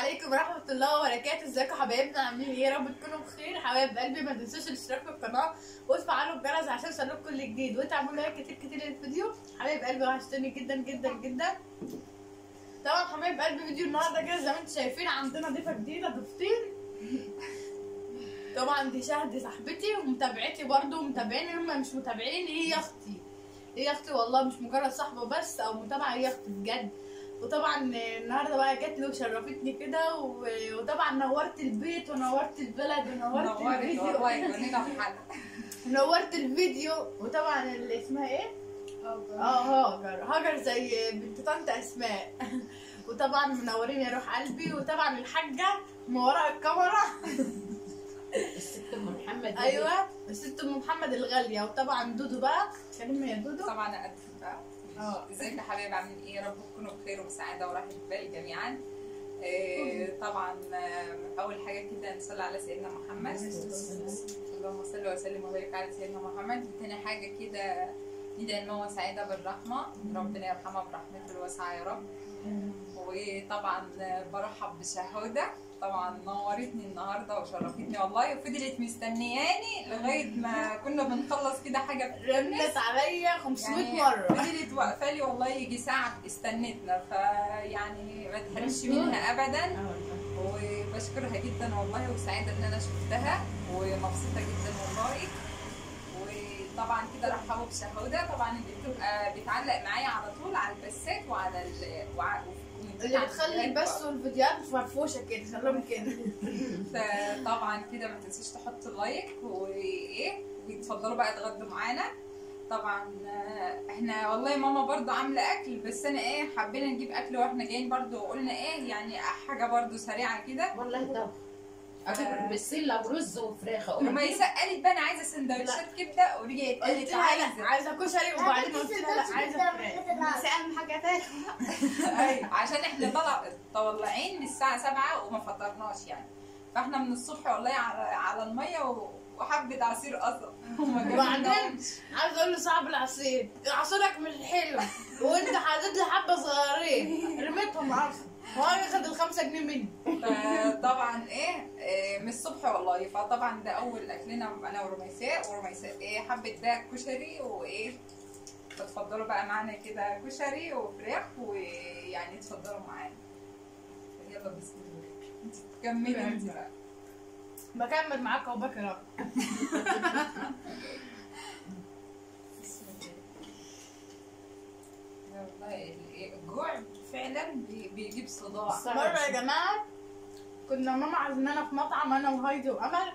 عليكم ورحمة الله وبركاته ازيكم حبايبنا عاملين ايه يا رب تكونوا بخير حبايب قلبي ما تنسوش الاشتراك في القناة وتفعلوا الجرس عشان يوصلكم كل جديد وتعملوا لايك كتير كتير للفيديو حبايب قلبي وحشتوني جدا جدا جدا طبعا حبايب قلبي فيديو النهارده كده زي ما انتم شايفين عندنا ضيفة جديدة ضيفتين طبعا دي شهد صاحبتي ومتابعتي برضو ومتابعين هم مش متابعين هي اختي هي اختي والله مش مجرد صاحبه بس او متابعه هي اختي بجد وطبعا النهارده بقى جت لي وشرفتني كده و- وطبعا نورت البيت ونورت البلد ونورت نورت والله الفيديو كلنا في حلقة نورت الفيديو وطبعا اللي اسمها ايه؟ اه هاجر هاجر زي بنت طنط اسماء وطبعا منورين يا روح قلبي وطبعا الحاجه من وراء الكاميرا الست ام محمد ايوه الست ام محمد الغاليه وطبعا دودو بقى كلمني يا دودو طبعا انا قد بقى اه ازيك يا حبايبي عاملين ايه يا رب تكونوا بخير وبسعاده وراحه بال جميعا إيه طبعا آه، اول حاجه كده نصلي على سيدنا محمد اللهم صل وسلم وبارك على سيدنا محمد تاني حاجه كده ندعي الماما سعيده بالرحمه ربنا يرحمها برحمته الواسعه يا رب وطبعا آه، برحب بشهوده طبعا نورتني النهارده وشرفتني والله وفضلت مستنياني لغايه ما كنا بنخلص كده حاجه رنت عليا 500 يعني مره فضلت واقفه لي والله يجي ساعه استنتنا فيعني ما تحرمش منها ابدا وبشكرها جدا والله وسعيده ان انا شفتها ومبسوطه جدا والله وطبعا كده رحبوا بشهوده طبعا اللي بتبقى بتعلق معايا على طول على البثات وعلى ال وع- وفي الكومنتات اللي على بتخلي الفيديوهات البث والفيديوهات فرفوشه كده خليهم كده فطبعا كده ما تنسوش تحطوا لايك وايه ويتفضلوا بقى اتغدوا معانا طبعا آه، احنا والله ماما برضو عامله اكل بس انا ايه حبينا نجيب اكل واحنا جايين برضو قلنا ايه يعني حاجه برضو سريعه كده والله ده اجيب بسله ورز وفراخ وما قالت بقى انا عايزه سندوتشات كبده ورجعت قلت قالت لها عايزه لا عايزه كشري وبعدين قلت لها لا عايزه فراخ بس اهم حاجه تاكل ايوه عشان احنا طلع طالعين من الساعه 7 وما فطرناش يعني فاحنا من الصبح والله على على الميه و- وحبه عصير قصب وما وبعدين جبناهمش. عايزه اقول له صاحب العصير عصيرك مش حلو وانت حاطط لي حبه صغيرين رميتهم اصلا هو ياخد الخمسة جنيه مني فطبعا ايه, إيه من الصبح والله فطبعا ده اول اكلنا انا ورميساء ورميساء ايه حبت بقى كشري وايه فتفضلوا بقى معانا كده كشري وفراخ ويعني اتفضلوا معانا يلا بسم الله انت كملي انت بقى بكمل معاك اهو باكل اهو بسم الله والله ال- الجوع فعلا بي- بيجيب صداع مرة يا جماعة كنا ماما عازمانا في مطعم انا وهايدي وامل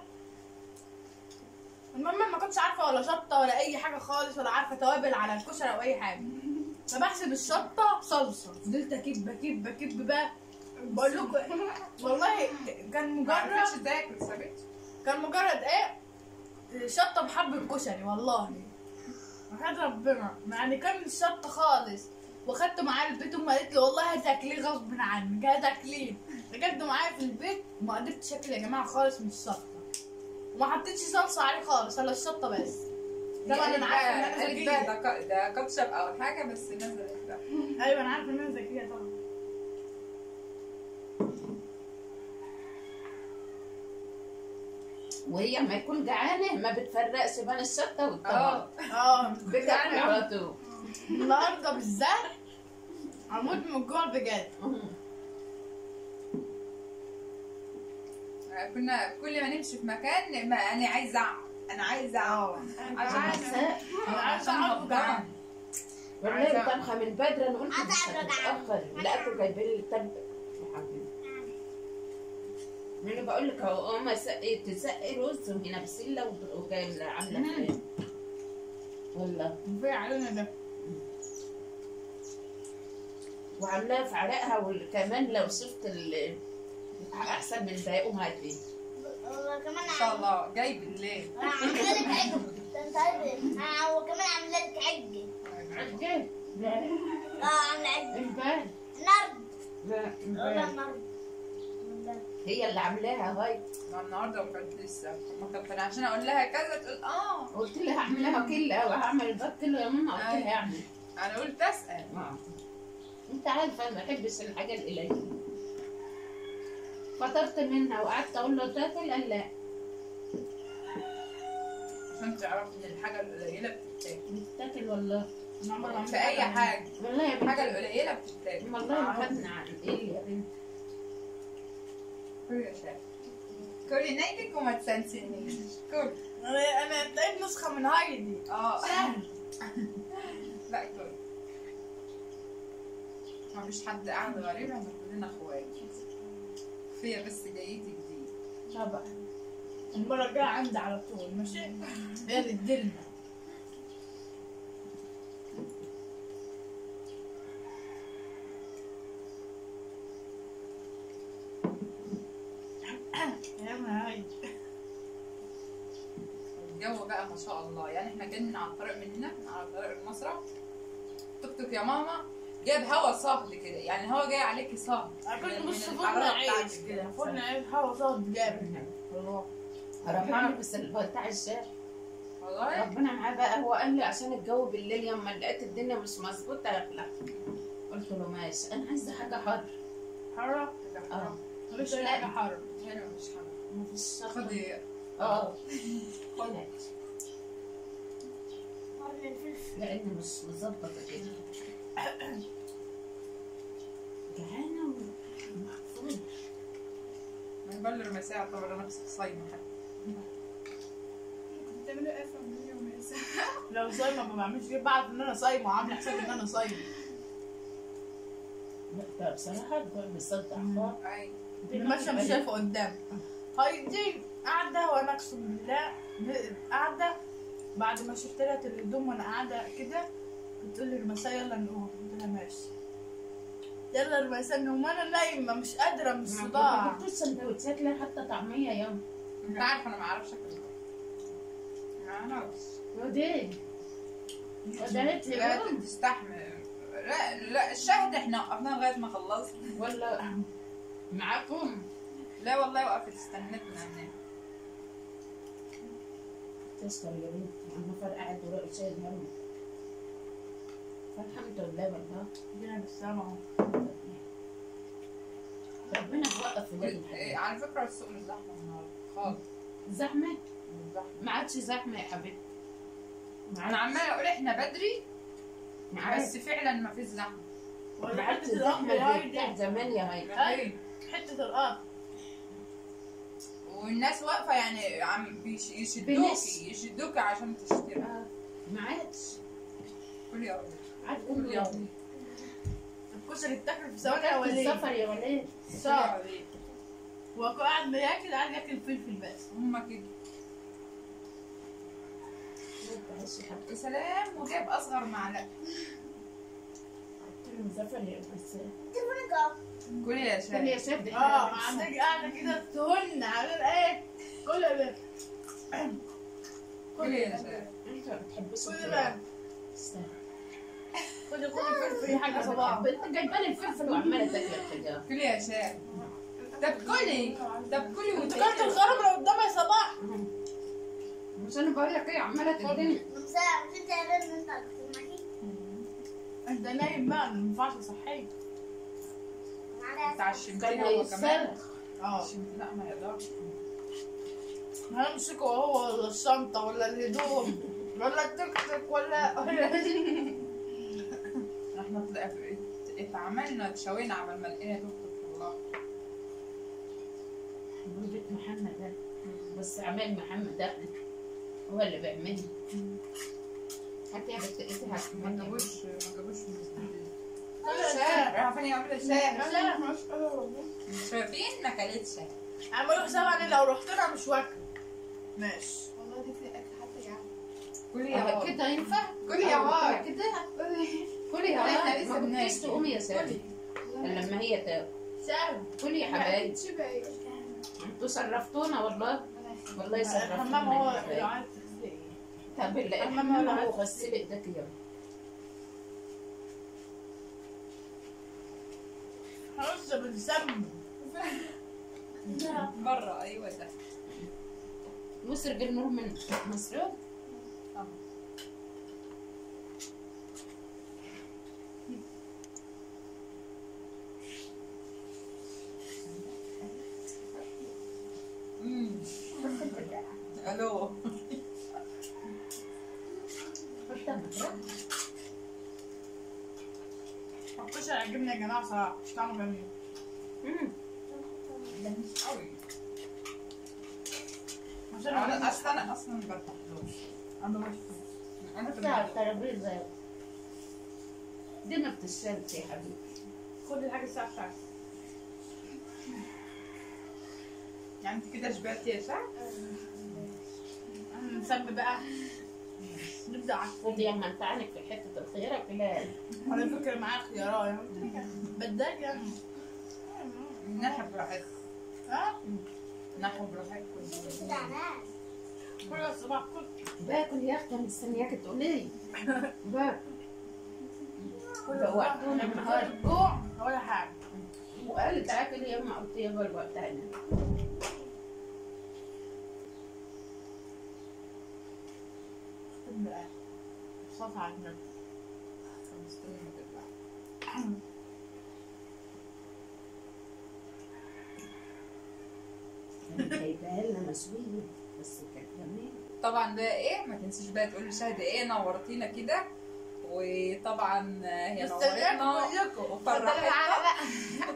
المهم ما كنتش عارفة ولا شطة ولا أي حاجة خالص ولا عارفة توابل على الكشري أو أي حاجة فبحسب الشطة صلصة فضلت أكب أكب أكب بقى بقول لكم والله كان ما عرفتش مجرد تاكل سابت كان مجرد إيه شطة بحبة كشري والله وحياة ربنا يعني كان مش شطة خالص واخدته معايا البيت امي قالت لي والله هتاكليه غصب عنك هتاكليه رجعت معايا في البيت وما قدرتش اكل يا جماعه خالص من الشطه وما حطيتش صلصه عليه خالص الا الشطه بس طبعا انا عارفه ان انا قالت بقى ذكيه ده ك- ده كاتشب او حاجه بس نزلت بقى ايوه انا عارفه ان انا ذكيه طبعا وهي ما يكون جعانه ما بتفرقش بين الشطه اه والطماطم اه بتاكل على طول النهارده بالذات هموت من الجوع بجد كنا كل ما نمشي في مكان ما انا عايزه اقعد انا عايزه اقعد انا عشان عايزه انا عايزه اقعد وجعان والله طبخه من بدري انا قلت مش هتتاخر لقيته جايبين لي تب يا حبيبي انا بقول لك اهو امه سقي تسقي رز وهنا بسله وب- وجايه عامله فراخ والله في علينا ده وعاملاها في عرقها وكمان لو شفت ال احسن من باقيهم هاتي وكمان ان شاء الله جاي بالليل عامله لك عجل انت عارف آه، وكمان عامله لك عجل عجل لا اه عامله عجل البال نرد لا والله البال نرد هي اللي عاملاها هاي ما النهارده ما كنت لسه ما كنت أنا عشان اقول لها كذا تقول اه قلت لها اعملها كلها وهعمل بط له يا ماما قلت لها اعمل انا قلت اسال آه. انت عارفه ما بحبش الحاجه القليله فطرت منها وقعدت اقول له تاكل قال لا عشان تعرف ان الحاجه القليله بتتاكل بتاكل والله في اي حاجه والله يا الحاجه بنتي القليله بتتاكل والله ما خدنا عن ايه يا بنتي كل يا شيخ كلي نايلك وما تسنسنيش كل انا انا لقيت نسخه من هايدي اه سهل لا كل ما فيش حد قاعد غريب احنا كلنا اخوات فيا بس جايتي جديد طبعا المره الجايه عندي على طول ماشي هي اللي تدلنا يا ما هاي الجو بقى ما شاء الله يعني احنا جايين على الطريق من هنا على طريق المصرع توك توك يا ماما جاب هوا صهد كده يعني الهوا جاي عليكي صهد انا كنت من بص فرن الحرارة عيش بتاعتك كده فرن عيش هوا صوت جامد والله ربنا بس بتاع الشارع والله ربنا معاه بقى هو قال لي عشان الجو بالليل يوم لقيت الدنيا مش مظبوطه اخلع قلت له ماشي انا عايزه حاجه حر حرة اه مفيش حاجة حر هنا مفيش حاجه مفيش خدي اه خد. لان مش مظبطه كده جعانه ومحفوظه من بلر مساء اعتبر نفسك صايمه حتى بتعملوا ايه في عمري وميسا لو صايمة ما بعملش كده بعرف ان انا صايمة وعاملة حساب ان انا صايمة لا بصراحه الجو بيصدع خالص اي ماشية مش شايفة قدام هايدي قاعدة وانا اقسم بالله قاعدة بعد ما شفت لها الهدوم وانا قاعدة كده بتقول لي رمساء يلا نقوم قلت لها ماشي يلا رمساء نقوم انا نايمة مش قادرة من ما الصداع جبتوش سندوتشات ليه حتى طعميه يوم انت عارف انا ما اعرفش اكل انا بس ودي ودانت لي لا يوم تستحمل لا لا الشاهد احنا وقفنا لغايه ما خلصنا ولا معاكم لا والله وقفت استنتنا هناك تسكر يا بنتي النفر قاعد وراء شايل هم فالحمد لله والله ربنا بالسما ربنا يوقف ولاد إيه، الحلال على فكره السوق مش زحمه النهارده خالص زحمه مش زحمه ما عادش زحمه يا حبيبتي ما انا عادش عماله اقول احنا بدري ما عادش بس فعلا ما فيش زحمه ما عادش حتة زحمه الأرض زي بتاعت هايدي زمان يا هاي هاي حتة الأرض والناس واقفه يعني عم بيش- بنس. يشدوكي يشدوكي عشان تشتري آه، ما عادش كل يوم عاد كل كل يوم يوم الكشري اتاكل في ثواني يا وليد السفر يا ولاد صار وهو قاعد بياكل قاعد ياكل فلفل بس هما كده يا سلام وجاب اصغر معلقه مسافر يا بس كل يا كان يا شباب شد اه عندك قاعده كده تهن على ايه كل ده كل يا شباب انت ما بتحبش كل ده خد كل فلفل حاجه صباح انت جايبه لي الفلفل وعماله تاكل الحجاب كل يا شباب طب كلي طب كلي انت وتاكلي. كلت الخرب اللي قدامي يا صباح مش انا بقول لك ايه عماله تديني انت نايم بقى ما ينفعش اصحيك بتاع الشمتين كان هو كمان يصرخ اه الشمت- لا ما يقدرش همسكه هو ولا الشنطه ولا الهدوم ولا التيك توك ولا احنا طلع- اتعملنا اتشوينا عمل ما لقينا دكتور والله بيت محمد ده بس عمال محمد ده هو اللي بيعملها حتى يا بنت انت ما هتعملي جابوش ما جابوش من شاي عارفين يعملوا شاي لا مش قادرة. شايفين ما كلتش شاي اعملوا حساب انا لو رحت لها مش واكل ماشي والله دي في اكل حتى يعني كلي يا هار كده ينفع كلي يا هار كده والله كلي يا احنا هار لسه ما كنتيش بناكل. تقومي يا سارة لما هي تاكل سهل كلي يا حبايبي شبعي انتوا صرفتونا والله والله الحمام هو صرفتونا اللي يا عايز حبايبي. طب بالله الحمام الحمام هو هو غسل ايدك يا رز بالسم بره ايوه ده مسرق النور من مسروق جوه حطها مطرح الكشري عجبني يا جماعه صراحه طعمه جميل مم. ده مش قوي عشان انا انا اصلا انا اصلا ما برتاحلوش انا بشوف انا حطها على كنت الترابيزه دي ما بتشربش يا حبيبي خد الحاجه الساعه بتاعتي يعني انت كده شبعتي يا شعب انا نسمي بقى نبدا على خد يا ما انت عنك في حته الخيره كلام على فكره معايا خيارات بدال يعني نحب براحتك ها نحب براحتك كل الصباح كل باكل يا اختي أنا مستنياك تقول لي باكل كل جوعتونا من النهارده. الجوع ولا حاجه وقالت اكل يا اما قلت يا بابا تاني اقسم بالله صوت على النبي مستني ما تطلع. كانت جايباها لنا مسويه بس كانت جميله طبعا بقى ايه ما تنسيش بقى تقولي لشهد ايه نورتينا كده وطبعا هي مستنياكم نورتنا كلكم وفرحتنا. معانا بقى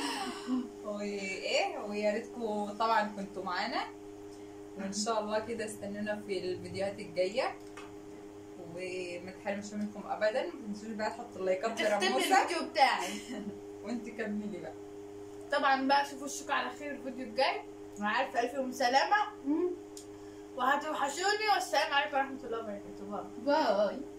وايه ويا ريتكم طبعا كنتوا معانا وان شاء الله كده استنونا في الفيديوهات الجايه وما تحرمش منكم ابدا ما تنسوش بقى تحطوا اللايكات تختمي لرموسه الفيديو بتاعي وانت كملي بقى طبعا بقى اشوفوا الشوك على خير الفيديو الجاي مع الف الف يوم سلامه وهتوحشوني والسلام عليكم ورحمه الله وبركاته باي باي